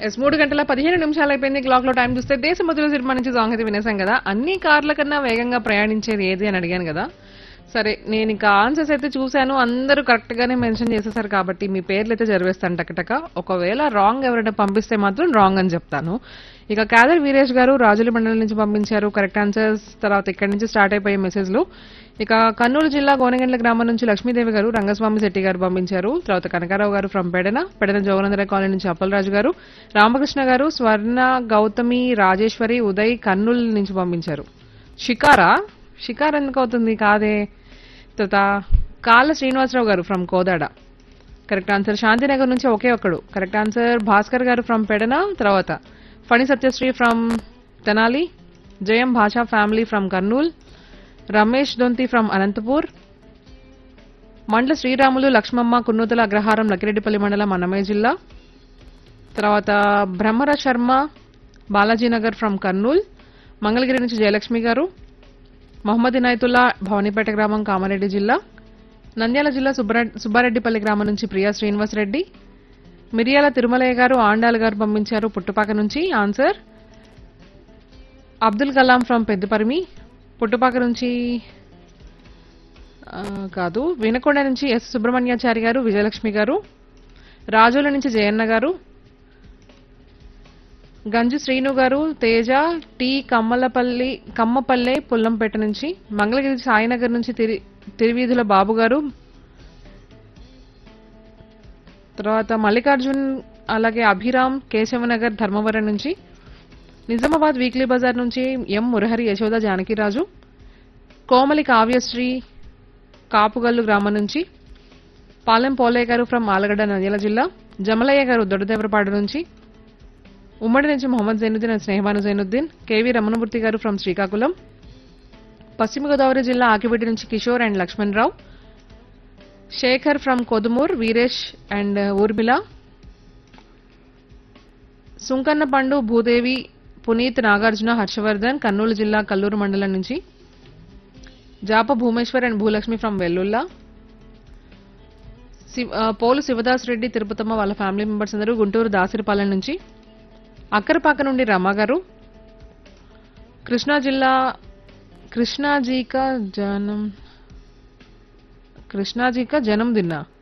yes మూడు గంటల పదిహేను నిమిషాలు అయిపోయింది క్లాక్ లో టైం చూస్తే దేశ మధుర సినిమా నుంచి సాంగ్ అయితే వినేసాం కదా అన్ని కార్ల కన్నా వేగంగా ప్రయాణించేది ఏది అని అడిగాను కదా సరే నేను ఇంకా ఆన్సర్స్ అయితే చూశాను అందరూ కరెక్ట్ గానే మెన్షన్ చేసేసారు కాబట్టి మీ పేర్లు అయితే జరివేస్తాను టకటక ఒకవేళ రాంగ్ ఎవరైనా పంపిస్తే మాత్రం రాంగ్ అని చెప్తాను ఇక కాదర్ వీరేష్ గారు రాజుల మండలం నుంచి పంపించారు కరెక్ట్ ఆన్సర్స్ తర్వాత ఇక్కడి నుంచి స్టార్ట్ అయిపోయే మెసేజ్లు ఇక కర్నూలు జిల్లా గోనగండ్ల గ్రామం నుంచి లక్ష్మీదేవి గారు రంగస్వామి శెట్టి గారు పంపించారు తర్వాత కనకారావు గారు ఫ్రం పెడన పెడన జోగనందర కాలనీ నుంచి అప్పలరాజు గారు రామకృష్ణ గారు స్వర్ణ గౌతమి రాజేశ్వరి ఉదయ్ కర్నూలు నుంచి పంపించారు షికారా షికార్ ఎందుకు అవుతుంది కాదే తర్వాత Kalla Srinivasa Rao garu from Kodada correct answer Shantinagar నుంచి ఒకే ఒక్కడు కరెక్ట్ ఆన్సర్ భాస్కర్ గారు ఫ్రమ్ పెడన తర్వాత Phani Satyasri from Tenali Jayam Basha family from Kurnool Ramesh Donthi from Anantapur మండల శ్రీరాములు లక్ష్మమ్మ కున్నూతల అగ్రహారం లక్కిరెడ్డిపల్లి మండలం అన్నమయ్య జిల్లా తర్వాత బ్రహ్మర శర్మ బాలాజీనగర్ ఫ్రమ్ కర్నూల్ మంగళగిరి నుంచి జయలక్ష్మి గారు మహమ్మద్ ఇనాయతుల్లా భవానీపేట గ్రామం కామారెడ్డి జిల్లా నంద్యాల జిల్లా సుబ్బర- సుబ్బారెడ్డిపల్లి గ్రామం నుంచి ప్రియా శ్రీనివాస్ రెడ్డి మిరియాల తిరుమలయ్య గారు ఆండాల్ గారు పంపించారు పుట్టుపాక నుంచి ఆన్సర్ అబ్దుల్ కలాం ఫ్రమ్ పెద్దపరిమి పుట్టుపాక నుంచి ఆ, కాదు వినకొండ నుంచి ఎస్ సుబ్రహ్మణ్యాచారి గారు విజయలక్ష్మి గారు రాజుల నుంచి జయన్న గారు గంజు శ్రీను గారు తేజ టి కమ్మలపల్లి కమ్మపల్లె పుల్లంపేట నుంచి మంగళగిరి సాయినగర్ నుంచి తిరి తిరువీధుల బాబు గారు తర్వాత మల్లికార్జున్ అలాగే అభిరామ్ కేశవనగర్ ధర్మవరం నుంచి నిజామాబాద్ వీక్లీ బజార్ నుంచి ఎం మురహరి యశోద జానకిరాజు కోమలి కావ్యశ్రీ కాపుగల్లు గ్రామం నుంచి పాలెం పోలయ్య గారు ఫ్రమ్ ఆలగడ్డ నంద్యాల జిల్లా జమలయ్య గారు దొడ్డదేవరపాడు నుంచి ఉమ్మడి నుంచి మొహమ్మద్ జైనుద్దీన్ అండ్ స్నేహబాను జైనుద్దీన్ కేవీ రమణమూర్తి గారు ఫ్రమ్ శ్రీకాకుళం పశ్చిమ గోదావరి జిల్లా ఆకిబిడ్డి నుంచి Kishore and Lakshman Rao Shekhar from Kodumur Veeresh and Urmila Sunkanna Pandu Bhudevi Puneeth Nagarjuna Harshavardhan Kurnool జిల్లా కల్లూరు మండలం నుంచి జాప భూమేశ్వర్ అండ్ భూలక్ష్మి ఫ్రమ్ వెల్లుల్లా శివ్- ఆ, పోలు శివదాస్ రెడ్డి తిరుపతమ్మ వాళ్ళ ఫ్యామిలీ మెంబర్స్ అందరూ గుంటూరు దాసిరిపాలెం నుంచి అక్కరపాక నుండి రమ గారు కృష్ణా జిల్లా కృష్ణాజీక జనం కృష్ణాజీక జనం దిన్నా